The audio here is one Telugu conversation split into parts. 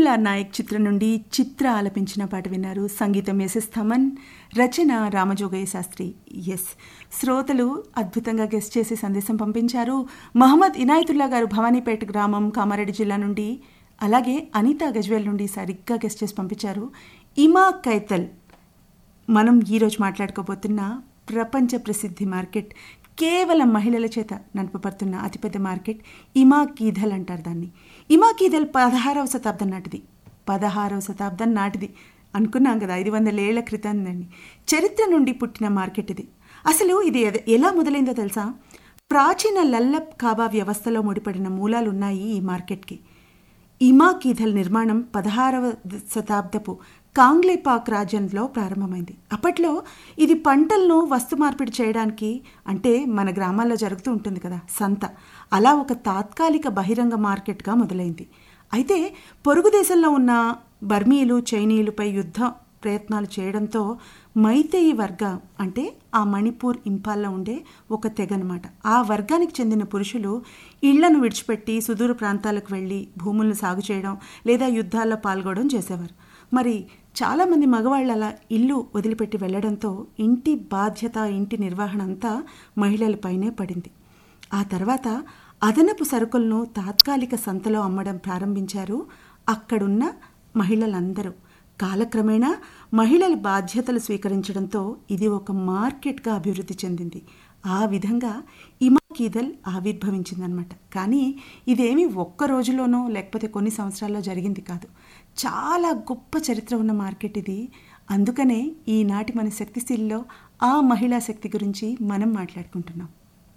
ఆర్ నాయక్ చిత్రం నుండి చిత్ర ఆలపించిన పాట విన్నారు సంగీతం ఎస్ఎస్ థమన్ రచన రామజోగయ్య శాస్త్రి ఎస్ శ్రోతలు అద్భుతంగా గెస్ట్ చేసి సందేశం పంపించారు మహమ్మద్ ఇనాయతుల్లా గారు భవానీపేట గ్రామం కామారెడ్డి జిల్లా నుండి అలాగే అనిత గజ్వేల్ నుండి సరిగ్గా గెస్ట్ చేసి పంపించారు ఇమా కైతల్ మనం ఈరోజు మాట్లాడుకోబోతున్న ప్రపంచ ప్రసిద్ధి మార్కెట్ కేవలం మహిళల చేత నడపబడుతున్న అతిపెద్ద మార్కెట్ ఇమా కీధల్ అంటారు దాన్ని ఇమా కీధల్ పదహారవ శతాబ్దం నాటిది పదహారవ శతాబ్దం నాటిది అనుకున్నాం కదా ఐదు వందల ఏళ్ల క్రితం దాన్ని చరిత్ర నుండి పుట్టిన మార్కెట్ ఇది అసలు ఇది ఎద- ఎలా మొదలైందో తెలుసా ప్రాచీన లల్లబ్ కాబా వ్యవస్థలో ముడిపడిన మూలాలు ఉన్నాయి ఈ మార్కెట్కి ఇమా కీధల్ నిర్మాణం పదహారవ ద- శతాబ్దపు కాంగ్లేపాక్ రాజ్యంలో ప్రారంభమైంది అప్పట్లో ఇది పంటలను వస్తు మార్పిడి చేయడానికి అంటే మన గ్రామాల్లో జరుగుతూ ఉంటుంది కదా సంత అలా ఒక తాత్కాలిక బహిరంగ మార్కెట్గా మొదలైంది అయితే పొరుగు దేశంలో ఉన్న బర్మీలు చైనీయులపై యుద్ధ ప్రయత్నాలు చేయడంతో మైతేయి వర్గ అంటే ఆ మణిపూర్ ఇంపాల్లో ఉండే ఒక తెగ అనమాట ఆ వర్గానికి చెందిన పురుషులు ఇళ్లను విడిచిపెట్టి సుదూర ప్రాంతాలకు వెళ్ళి భూములను సాగు చేయడం లేదా యుద్ధాల్లో పాల్గొనడం చేసేవారు మరి చాలామంది మగవాళ్ళు అలా ఇల్లు వదిలిపెట్టి వెళ్ళడంతో ఇంటి బాధ్యత ఇంటి నిర్వహణ అంతా మహిళలపైనే పడింది ఆ తర్వాత అదనపు సరుకులను తాత్కాలిక సంతలో అమ్మడం ప్రారంభించారు అక్కడున్న మహిళలందరూ కాలక్రమేణా మహిళల బాధ్యతలు స్వీకరించడంతో ఇది ఒక మార్కెట్గా అభివృద్ధి చెందింది ఆ విధంగా ఇమా కీదల్ ఆవిర్భవించిందనమాట కానీ ఇదేమి ఒక్క రోజులోనో లేకపోతే కొన్ని సంవత్సరాల్లో జరిగింది కాదు చాలా గొప్ప చరిత్ర ఉన్న మార్కెట్ ఇది అందుకనే ఈనాటి మన శక్తిశీల్లో ఆ మహిళా శక్తి గురించి మనం మాట్లాడుకుంటున్నాం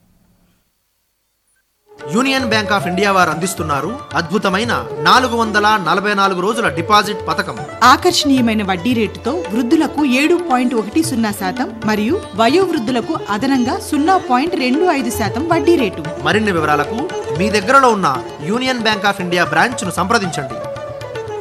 యూనియన్ బ్యాంక్ ఆఫ్ ఇండియా వారు అందిస్తున్నారు అద్భుతమైన నాలుగు వందల నలభై నాలుగు రోజుల డిపాజిట్ పథకం ఆకర్షణీయమైన వడ్డీ రేటుతో వృద్ధులకు ఏడు పాయింట్ ఒకటి సున్నా శాతం మరియు వయోవృద్ధులకు అదనంగా సున్నా పాయింట్ రెండు ఐదు శాతం వడ్డీ రేటు మరిన్ని వివరాలకు మీ దగ్గరలో ఉన్న యూనియన్ బ్యాంక్ ఆఫ్ ఇండియా బ్రాంచ్ను సంప్రదించండి